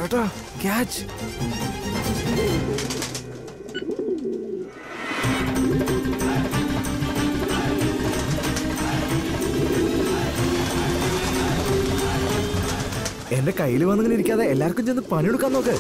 ചേട്ടാ ക്യാച്ച് എന്റെ കയ്യിൽ വന്നിങ്ങനെ ഇരിക്കാതെ എല്ലാവർക്കും ചെന്ന് പണിയെടുക്കാൻ നോക്ക്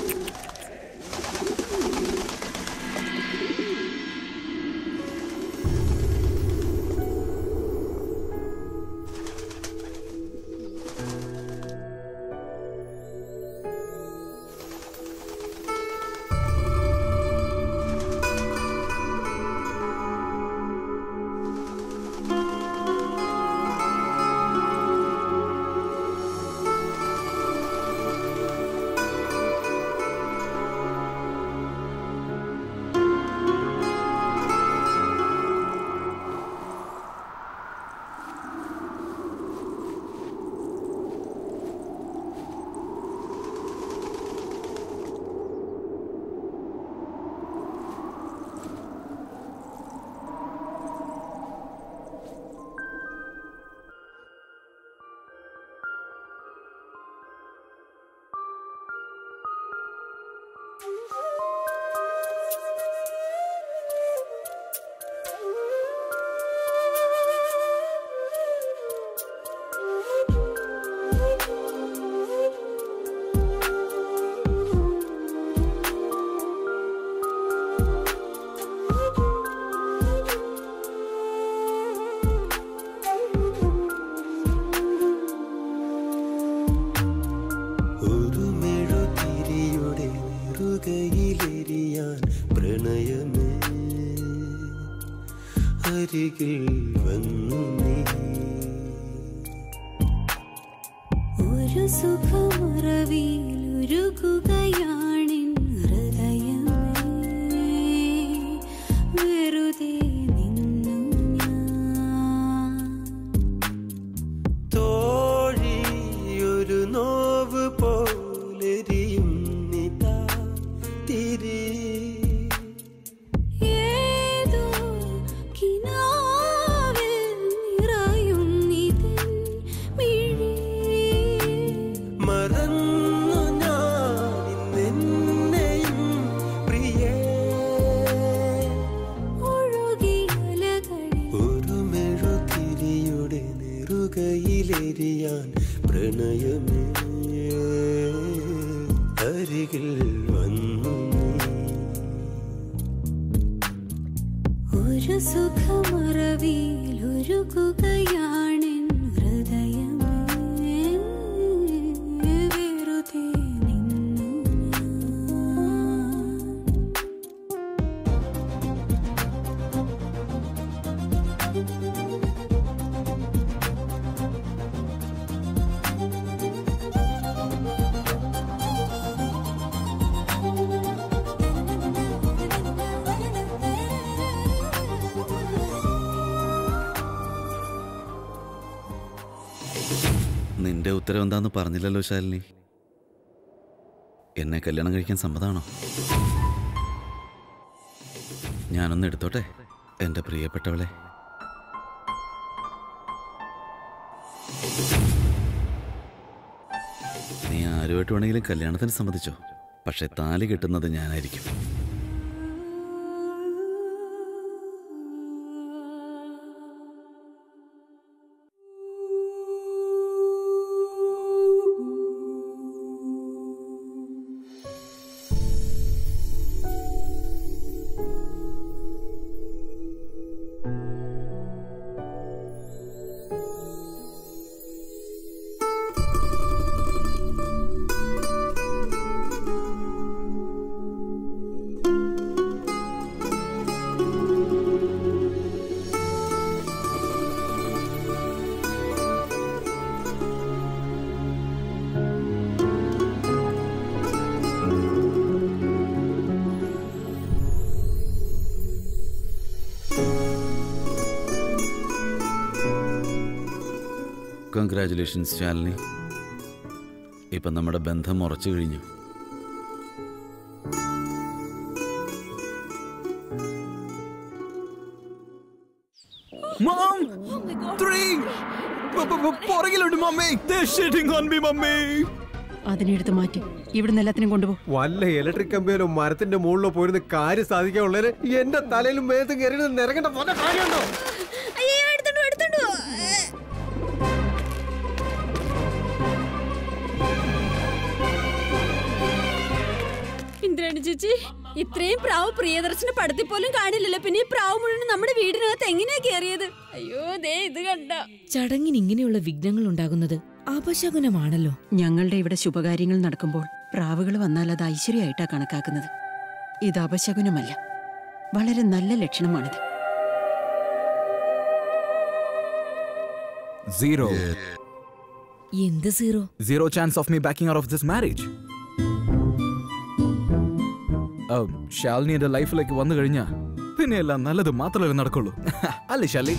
ഒരു മെഴുതിരിയുടെ നെറുകയിലെരിയാൻ പ്രണയമേ അരികിൽ വന്നു നീ ഒരു സുഖമറവിയിലൊരുകുകയാണിൻ ഹൃദയമേ വെറുതെ നിന്നു ഞാൻ തോഴി ഒരു നോവ് പോലെരിയും നിതാ തിരി ഏതോ കിനാവിൽ നിറയുന്നിതൻ മിഴി മറന്നു ഞാൻ ഇന്നെന്നെയും പ്രിയേ ഒഴുകിയലകളിൽ ഒരു മെഴുതിരിയുടെ നെറുകയിലെരിയാൻ പ്രണയമേ അരികിൽ വന്നു നീ ഒരു സുഖമറവിയിലൊരുകുകയാണിൻ ഹൃദയമേ വെറുതെ നിന്നു ഞാൻ നിന്റെ ഉത്തരം എന്താന്ന് പറഞ്ഞില്ലല്ലോ ശാലിനി എന്നെ കല്യാണം കഴിക്കാൻ സമ്മതാണോ ഞാനൊന്ന് എടുത്തോട്ടെ എൻ്റെ പ്രിയപ്പെട്ടവളെ നീ ആരുമായിട്ട് വേണമെങ്കിലും കല്യാണത്തിന് സമ്മതിച്ചോ പക്ഷെ താലി കെട്ടുന്നത് ഞാനായിരിക്കും കൺഗ്രാറ്റുലേഷൻസ് ശാലിനി ഇപ്പം നമ്മുടെ ബന്ധം ഉറച്ചു കഴിഞ്ഞു Mom! Three! പുറകിലുണ്ട് mummy They're shitting on me, mummy അതിനെടുത്ത് മാറ്റി ഇവിടുന്ന് എല്ലാത്തിനും കൊണ്ടുപോ വല്ല ഇലക്ട്രിക് കമ്പിയിലോ മരത്തിന്റെ മുകളിലോ പോയിരുന്ന കാര്യം സാധിക്കാനുള്ളതിന് എന്റെ തലയിലും മേത്തും കയറി നിരങ്ങേണ്ട പോലെ കാര്യമുണ്ടോ അയ്യോ എടുത്തോണ്ടു എടുത്തോണ്ടു ഇന്ദ്രാണി ചേച്ചി ഇത്രയും പ്രാവ് പ്രിയദർശന പടത്തിൽ പോലും കാണില്ലല്ലോ പിന്നെ ഈ പ്രാവ് മുഴുവൻ നമ്മുടെ വീടിനകത്ത് എങ്ങനെയാ കയറിയത് അയ്യോ ദേ ഇത് കണ്ട ചടങ്ങിന് ഇങ്ങനെയുള്ള വിഘ്നങ്ങൾ ഉണ്ടാകുന്നത് അപശകുനമാണല്ലോ ഞങ്ങളുടെ ഇവിടെ ശുഭകാര്യങ്ങൾ നടക്കുമ്പോൾ പ്രാവുകൾ വന്നാൽ അത് ഐശ്വര്യമായിട്ടാ കണക്കാക്കുന്നത് ഇത് അപശകുനമല്ല വളരെ നല്ല ലക്ഷണമാണിത് സീറോ എന്ത് zero zero chance of me backing out of this marriage Shalini എന്റെ ലൈഫിലേക്ക് വന്നു കഴിഞ്ഞാ പിന്നെ എല്ലാം നല്ലത് മാത്രമല്ലേ നടക്കുള്ളൂ അല്ലേ ശാലി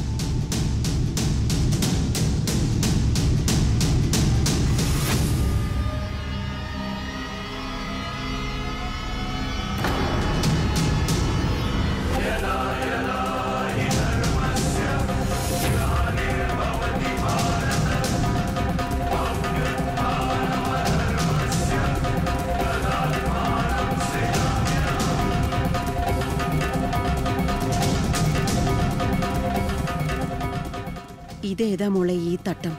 ഇതേതാ മോളെ ഈ തട്ടം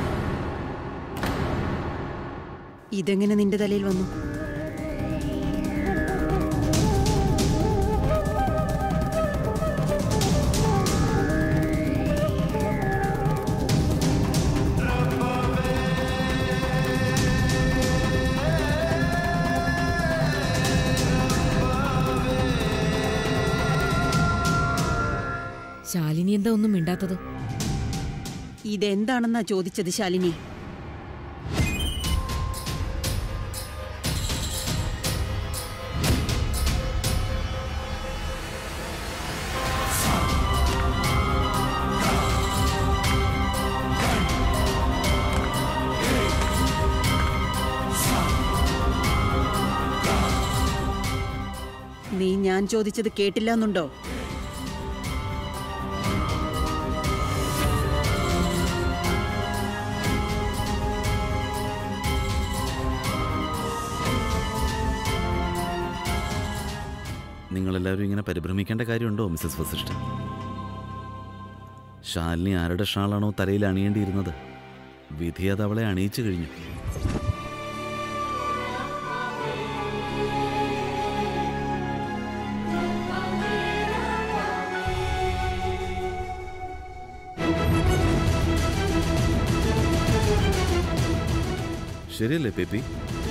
ഇതെങ്ങനെ നിന്റെ തലയിൽ വന്നു ശാലിനി എന്താ ഒന്നും മിണ്ടാത്തത് ഇതെന്താണെന്നാ ചോദിച്ചത് ശാലിനി നീ ഞാൻ ചോദിച്ചത് കേട്ടില്ല എന്നുണ്ടോ നിങ്ങളെല്ലാവരും ഇങ്ങനെ പരിഭ്രമിക്കേണ്ട കാര്യമുണ്ടോ മിസ്സസ് വസിഷ്ഠ ശാലിനി ആരുടെ ഷാളാണോ തലയിൽ അണിയേണ്ടിയിരുന്നത് വിധി അത് അവളെ അണിയിച്ചു കഴിഞ്ഞു ശരിയല്ലേ പേപ്പി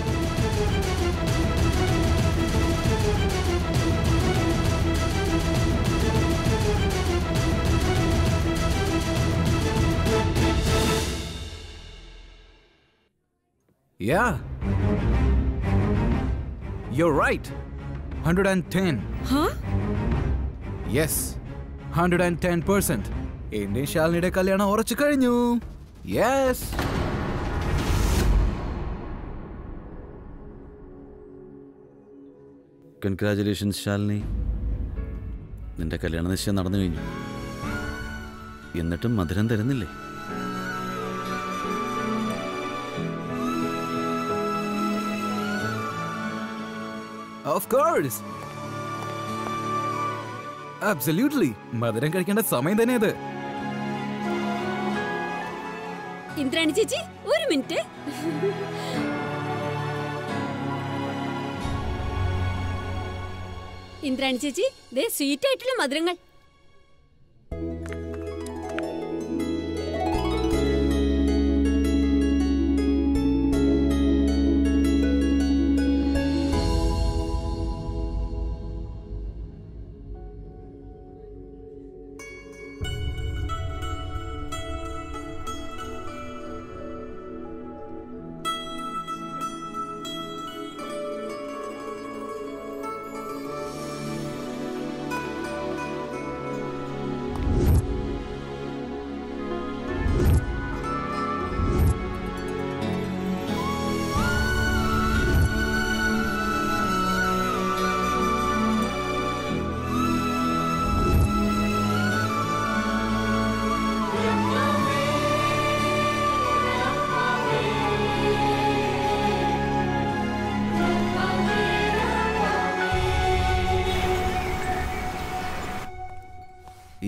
Yeah. You're right. 110. ഹാ Yes. 110%. എന്റെ ശാലിനിയുടെ കല്യാണം ഉറച്ചു കഴിഞ്ഞു യെസ് കൺഗ്രാചുലേഷൻസ് ശാലിനി നിന്റെ കല്യാണ നിശ്ചയം നടന്നു കഴിഞ്ഞു എന്നിട്ടും മധുരം തരുന്നില്ലേ ഓഫ് കോഴ്സ് അബ്സല്യൂട്ട്ലി മധുരം കഴിക്കേണ്ട സമയം തന്നെ ഇത് ഇന്ദ്രാണി ചേച്ചി ഒരു മിനിറ്റ് ഇന്ദ്രാണി ചേച്ചി ദേ സ്വീറ്റ് ആയിട്ടുള്ള മധുരങ്ങൾ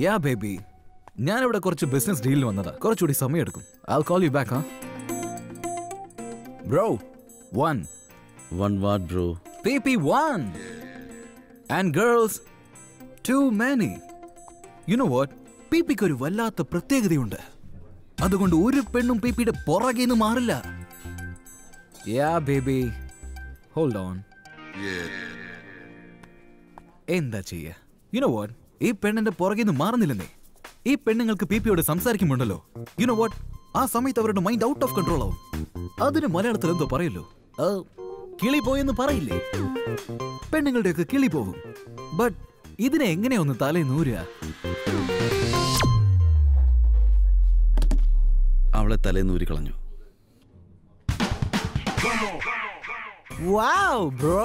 യാ ബേബി ഞാനിവിടെ കുറച്ച് ബിസിനസ് ഡീലിൽ വന്നതാ കുറച്ചുകൂടി സമയം എടുക്കും ഐ കോൾ യു ബാക്ക് ആ bro one one what bro P P one and girls too many you know what P പിക്ക് ഒരു വല്ലാത്ത പ്രത്യേകതയുണ്ട് അതുകൊണ്ട് ഒരു പെണ്ണും പി പിയുടെ പുറകെ നിന്ന് മാറില്ല യാ ബേബി ഹോൾഡ് ഓൺ എന്താ ചെയ്യ യു നോ വാട്ട് ഈ പെണ്ണിന്റെ പുറകെ നിന്ന് മാറുന്നില്ലെന്നേ ഈ പെണ്ണുങ്ങൾക്ക് പി പിയോട് സംസാരിക്കുമ്പോണ്ടല്ലോ യു നോ വാട്ട് ആ സമയത്ത് അവരുടെ മൈൻഡ് ഔട്ട് ഓഫ് കൺട്രോൾ ആവും അതിന് മലയാളത്തിൽ എന്തോ പറയല്ലോ ആ, കിളി പോയെന്ന് പറയില്ലേ പെണ്ണുങ്ങളുടെയൊക്കെ കിളി പോകും ബട്ട് ഇതിനെ എങ്ങനെയാ ഒന്ന് തലേ നൂരുക അവളെ തലേന്നൂരി കളഞ്ഞു വാവ് ബ്രോ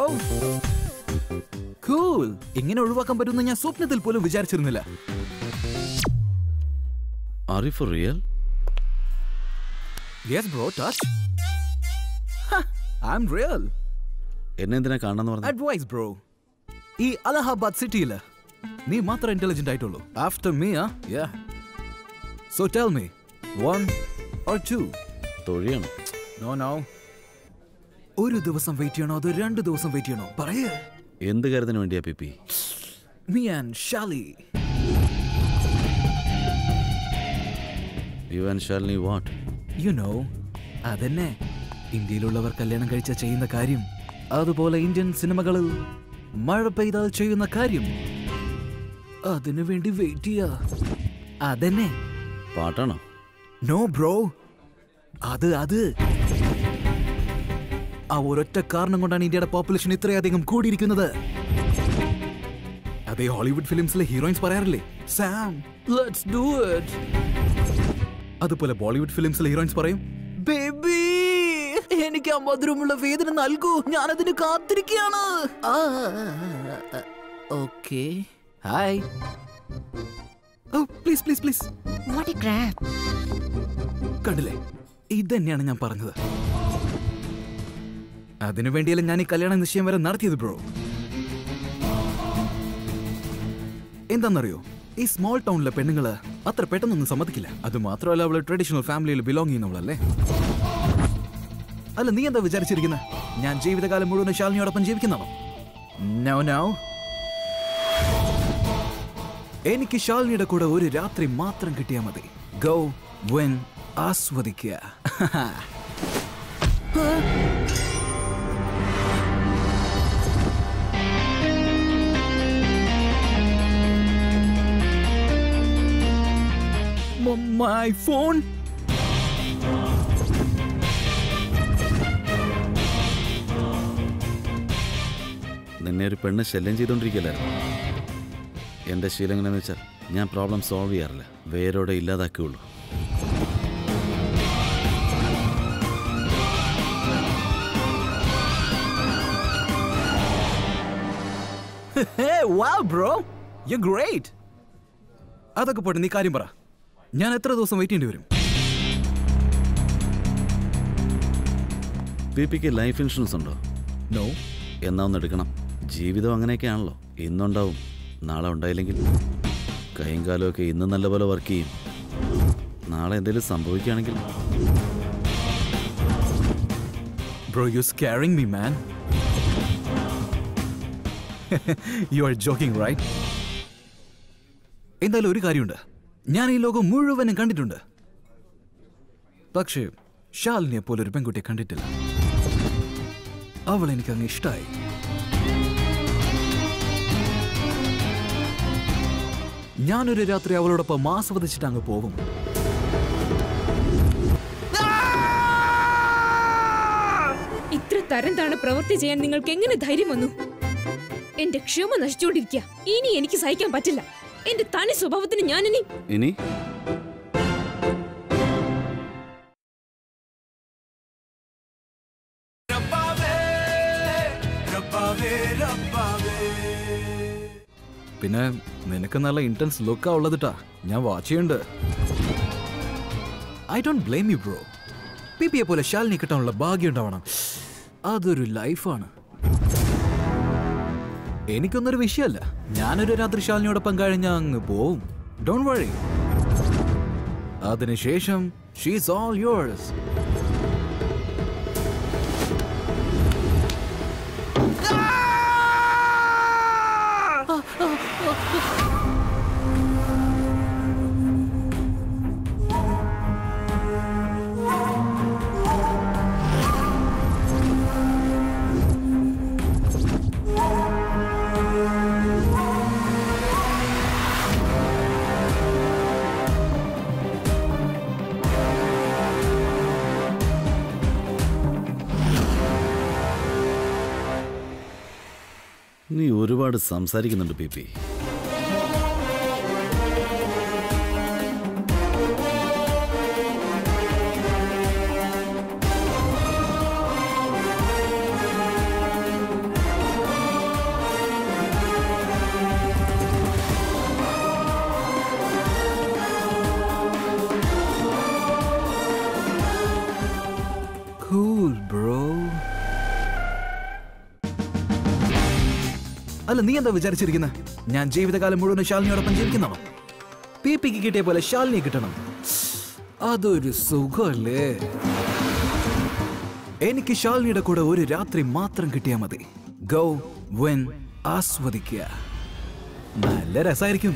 കൂൾ ഇങ്ങനെ ഒഴിവാക്കാൻ പറ്റുമെന്ന് ഞാൻ സ്വപ്നത്തിൽ പോലും വിചാരിച്ചിരുന്നില്ല are you for real yes bro touch I'm real എന്നെ എന്തിനാ കാണാന്ന് പറഞ്ഞു അഡ്വൈസ് ബ്രോ ഈ അലഹാബാദ് സിറ്റിയില് നീ മാത്രം ഇന്റലിജന്റ് ആയിട്ടുള്ളൂ ആഫ്റ്റർ മീ ആ yeah so tell me one or two തൊഴിയാണ് നോ നോ ഒരു ദിവസം വെയിറ്റ് ചെയ്യണോ അതോ രണ്ട് ദിവസം വെയിറ്റ് ചെയ്യണോ പറയേ എന്ത് കാര്യത്തിന് വേണ്ടിയാ P P me and Shali you and Shalini what you know അതന്നെ ഇന്ത്യയിലുള്ളവർ കല്യാണം കഴിച്ച ചെയ്യുന്ന കാര്യം അതുപോലെ ഇന്ത്യൻ സിനിമകളിൽ മഴ പെയ്താൽ ചെയ്യുന്ന കാര്യം അതിനു വേണ്ടി വെയിറ്റ് ചെയ്യാ അതന്നെ പാട്ടാണോ നോ ബ്രോ അത് അത് ആ ഒരൊറ്റ കാരണം കൊണ്ടാണ് ഇന്ത്യയുടെ പോപ്പുലേഷൻ ഇത്രയധികം കൂടിയിരിക്കുന്നത് അതേ ഹോളിവുഡ് ഫിലിംസിലെ ഹീറോയിൻസ് പറയാറില്ലേ സാം ലെറ്റ്സ് ഡു ഇറ്റ് അതുപോലെ ബോളിവുഡ് ഫിലിംസിലെ ഹീറോയിൻസ് പറയും ബേബി എനിക്ക് ആ മധുരമുള്ള വേദന നൽകൂ ഞാനതിന് കാത്തിരിക്കുകയാണ് okay hi oh please please please what a crap കണ്ടില്ലേ ഇതന്നെയാണ് ഞാൻ പറഞ്ഞത് അതിനു വേണ്ടിയല്ല ഞാൻ ഈ കല്യാണ നിശ്ചയം വരെ നടത്തിയത് ബ്രോ എന്താണെന്നറിയോ ഈ സ്മോൾ ടൗണിലെ പെണ്ണുങ്ങള് അത്ര പെട്ടെന്നൊന്നും സമ്മതിക്കില്ല അത് മാത്രമല്ല അവള് ട്രഡീഷണൽ ഫാമിലിയിൽ ബിലോങ് ചെയ്യുന്നവളല്ലേ അല്ല നീ എന്താ വിചാരിച്ചിരിക്കുന്നത് ഞാൻ ജീവിതകാലം മുഴുവൻ ശാലിനിയോടൊപ്പം ജീവിക്കുന്നവോ നോ നോ എനിക്ക് ശാലിനിയുടെ കൂടെ ഒരു രാത്രി മാത്രം കിട്ടിയാൽ മതി ഗോ വെൻ ആസ്വദിക്കുക മൈ ഫോൺ നിന്നെ ഒരു പെണ്ണ് ശല്യം ചെയ്തുകൊണ്ടിരിക്കലായിരുന്നു എൻ്റെ ശീലം എങ്ങനെയാണെന്ന് വെച്ചാൽ ഞാൻ പ്രോബ്ലം സോൾവ് ചെയ്യാറില്ല വേരോടെ ഇല്ലാതാക്കുകയുള്ളൂ wow ബ്രോ യു ഗ്രേറ്റ് അതൊക്കെ പോട്ടെ നീ കാര്യം പറ ഞാൻ എത്ര ദിവസം വെയിറ്റ് ചെയ്യേണ്ടി വരും പി പിക്ക് ലൈഫ് ഇൻഷുറൻസ് ഉണ്ടോ നോ എന്നാ ഒന്ന് എടുക്കണം ജീവിതം അങ്ങനെയൊക്കെയാണല്ലോ ഇന്നുണ്ടാവും നാളെ ഉണ്ടായില്ലെങ്കിൽ കൈയും കാലും ഒക്കെ ഇന്ന് നല്ലപോലെ വർക്ക് ചെയ്യും നാളെ എന്തെങ്കിലും സംഭവിക്കുകയാണെങ്കിൽ bro you scaring me man you are joking right എന്തായാലും ഒരു കാര്യമുണ്ട് ഞാൻ ഈ ലോകം മുഴുവനും കണ്ടിട്ടുണ്ട് പക്ഷേ ഷാലിനിയെ പോലെ ഒരു പെൺകുട്ടിയെ കണ്ടിട്ടില്ല അവൾ എനിക്ക് അങ്ങ് ഇഷ്ടമായി ഞാനൊരു രാത്രി അവളോടൊപ്പം ആസ്വദിച്ചിട്ട് അങ്ങ് പോകും ഇത്ര തരം താണ പ്രവൃത്തി ചെയ്യാൻ നിങ്ങൾക്ക് എങ്ങനെ ധൈര്യം വന്നു എന്റെ ക്ഷമ നശിച്ചുകൊണ്ടിരിക്കുക ഇനി എനിക്ക് സഹിക്കാൻ പറ്റില്ല എന്റെ തനി സ്വഭാവത്തിന് ഞാൻ ഇനി ഇനി പിന്നെ നിനക്ക് നല്ല ഇന്റൻസ് ലുക്കാ ഉള്ളതിട്ടാ ഞാൻ വാച്ച് ചെയ്യുന്നുണ്ട് I don't blame you bro P പിയെ പോലെ ശാലിനി കിട്ടാനുള്ള ഭാഗ്യം ഉണ്ടാവണം അതൊരു ലൈഫാണ് എനിക്കൊന്നൊരു വിഷയമല്ല ഞാനൊരു രാത്രി ശാലിനിയോടൊപ്പം കഴിഞ്ഞ അങ്ങ് പോവും ഡോൺ വഴി അതിനുശേഷം ഷീസ് ഓൾ യോഴ്സ് നീ ഒരുപാട് സംസാരിക്കുന്നുണ്ട് പി പി കൂൾ ബ്രോ അല്ല നീ എന്താ വിചാരിച്ചിരിക്കുന്ന ഞാൻ ജീവിതകാലം മുഴുവൻ ശാലിനിയോടൊപ്പം ജീവിക്കുന്നതാണോ പി പിക്ക് കിട്ടിയ പോലെ ശാലിനി കിട്ടണം അതൊരു സുഖമല്ലേ എനിക്ക് ശാലിനിയുടെ കൂടെ ഒരു രാത്രി മാത്രം കിട്ടിയാൽ മതി ഗോ വെൻ ആസ്വദിക്കുക നല്ല രസമായിരിക്കും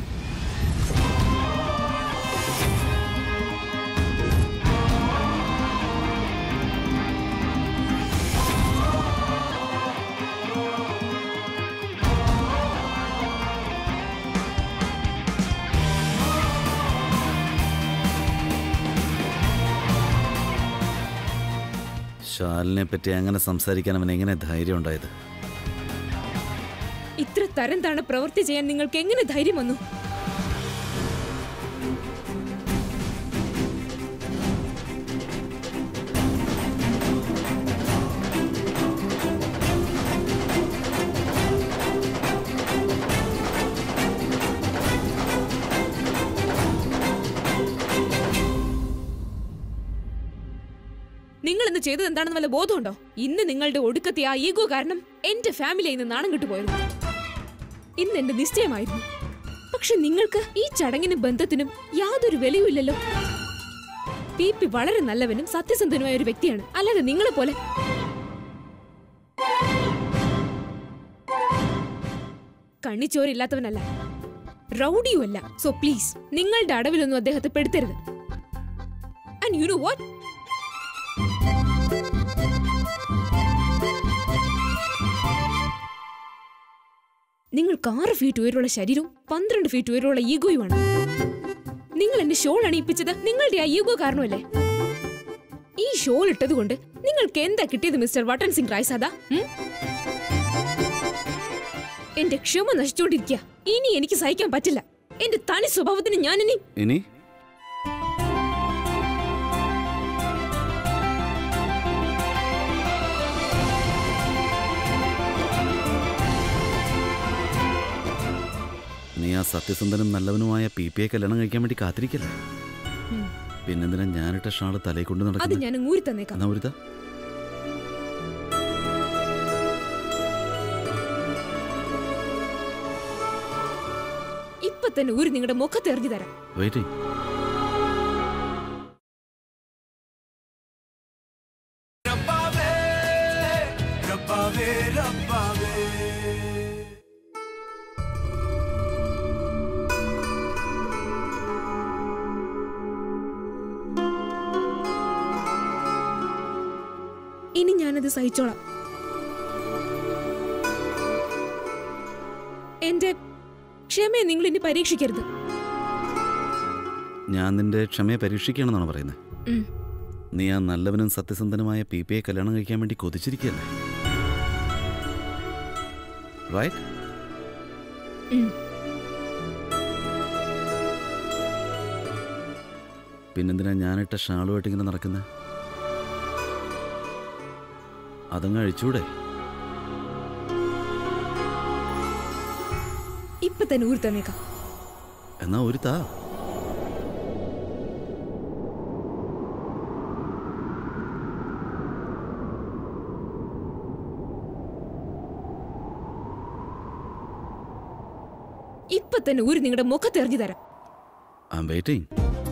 ശാലിനെ പറ്റി അങ്ങനെ സംസാരിക്കാൻ അവൻ എങ്ങനെ ധൈര്യം ഉണ്ടായത് ഇത്ര തരം താണ പ്രവൃത്തി ചെയ്യാൻ നിങ്ങൾക്ക് എങ്ങനെ ധൈര്യം വന്നു നിങ്ങൾ ഇന്ന് ചെയ്തത് എന്താണെന്ന് വല്ല ബോധമുണ്ടോ ഇന്ന് നിങ്ങളുടെ ഒടുക്കത്തെ ആ ഈഗോ കാരണം എന്റെ ഫാമിലിയിൽ നിന്ന് നാണം കിട്ടുപോയിരുന്നു ഇന്ന് എന്റെ നിശ്ചയമായിരുന്നു പക്ഷെ നിങ്ങൾക്ക് ഈ ചടങ്ങിനും ബന്ധത്തിനും യാതൊരു വിലയുമില്ലല്ലോ പി പി വളരെ നല്ലവനും സത്യസന്ധനുമായ ഒരു വ്യക്തിയാണ് അല്ലാതെ നിങ്ങളെ പോലെ കണ്ണിച്ചോരില്ലാത്തവനല്ല റൗഡിയുമല്ല സോ പ്ലീസ് നിങ്ങളുടെ അടവിലൊന്നും അദ്ദേഹത്തെ പെടുത്തരുത് ആൻഡ് യു നോ വാട്ട് നിങ്ങൾക്ക് ആറ് ഫീറ്റ് ഉയരമുള്ള ശരീരവും പന്ത്രണ്ട് ഫീറ്റ് ഉയരമുള്ള ഈഗോയുമാണ് നിങ്ങൾ എന്നെ ഷോൾ അണിയിപ്പിച്ചത് നിങ്ങളുടെ ആ ഈഗോ കാരണമല്ലേ ഈ ഷോൾ ഇട്ടത് കൊണ്ട് നിങ്ങൾക്ക് എന്താ കിട്ടിയത് മിസ്റ്റർ വട്ടൻ സിംഗ് റായ്സാദ എന്റെ ക്ഷമ നശിച്ചുകൊണ്ടിരിക്കുക ഇനി എനിക്ക് സഹിക്കാൻ പറ്റില്ല എന്റെ തനി സ്വഭാവത്തിന് ഞാൻ ഇനി ഇനി നീ ആ സത്യസന്ധനും നല്ലവനുമായ പി പിയെ കല്യാണം കഴിക്കാൻ വേണ്ടി കാത്തിരിക്കല്ലേ പിന്നെന്തിനാ ഞാനിട്ട ഷാള് തലയിൽ കൊണ്ട് അത് നടക്കുന്നത് ഞാൻ ഊരി തന്നേക്കാം എന്നാ ഒരുതാ ഇപ്പൊ തന്നെ ഊരി നിങ്ങളുടെ മുഖത്ത് എറിഞ്ഞു തരാം വെയിറ്റ് ഇനി ഞാനത് സഹിച്ചോളാം എന്റെ ക്ഷമയെ നിങ്ങൾ ഇനി പരീക്ഷിക്കരുത് ഞാൻ നിന്റെ ക്ഷമയെ പരീക്ഷിക്കുകയാണെന്നാണ് പറയുന്നത് ഉം. നീ ആ നല്ലവനും സത്യസന്ധനുമായ പി പിയെ കല്യാണം കഴിക്കാൻ വേണ്ടി കൊതിച്ചിരിക്കുകയല്ലേ റൈറ്റ് ഉം. പിന്നെന്തിനാ ഞാനിട്ട ഷാളുമായിട്ട് ഇങ്ങനെ നടക്കുന്നത് അതങ്ങ് അഴിച്ചൂടെ ഇപ്പൊ തന്നെ ഊരി തന്നേക്കാം എന്നാ ഒരു താ ഇപ്പൊ തന്നെ ഊരി നിങ്ങളുടെ മുഖത്ത് എറിഞ്ഞു തരാം ഐ എം വെയിറ്റിംഗ്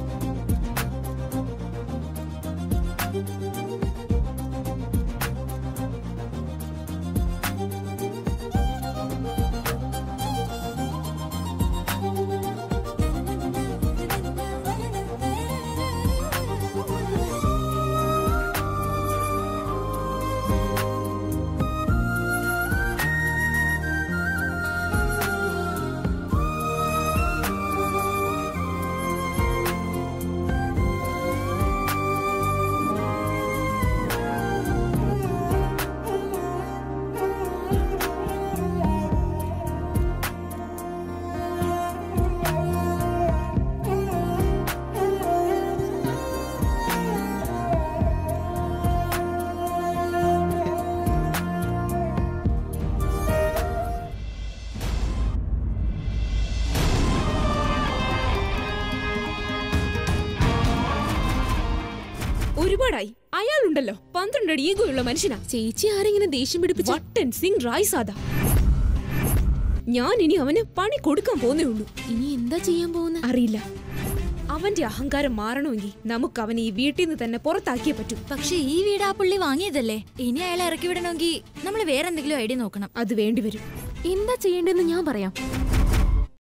ഒരുപാടായി അയാളുണ്ടല്ലോ പന്ത്രണ്ടടി ഈഗോയുള്ള മനുഷ്യനാ ചേച്ചി ആരെങ്ങനെ ദേഷ്യം പിടിപ്പിച്ച വട്ടൻ സിംഗ് റായ് സാദാ ഞാൻ ഇനി അവന് പണി കൊടുക്കാൻ പോന്നേ ഉള്ളൂ ഇനി എന്താ ചെയ്യാൻ പോകുന്ന അറിയില്ല അവന്റെ അഹങ്കാരം മാറണമെങ്കിൽ നമുക്ക് അവനെ ഈ വീട്ടിൽ നിന്ന് തന്നെ പുറത്താക്കിയേ പറ്റൂ പക്ഷെ ഈ വീട് ആ പുള്ളി വാങ്ങിയതല്ലേ ഇനി അയാളെ ഇറക്കി വിടണമെങ്കിൽ നമ്മൾ വേറെ എന്തെങ്കിലും ഐഡിയ നോക്കണം അത് വേണ്ടിവരും എന്താ ചെയ്യേണ്ടതെന്ന് ഞാൻ പറയാം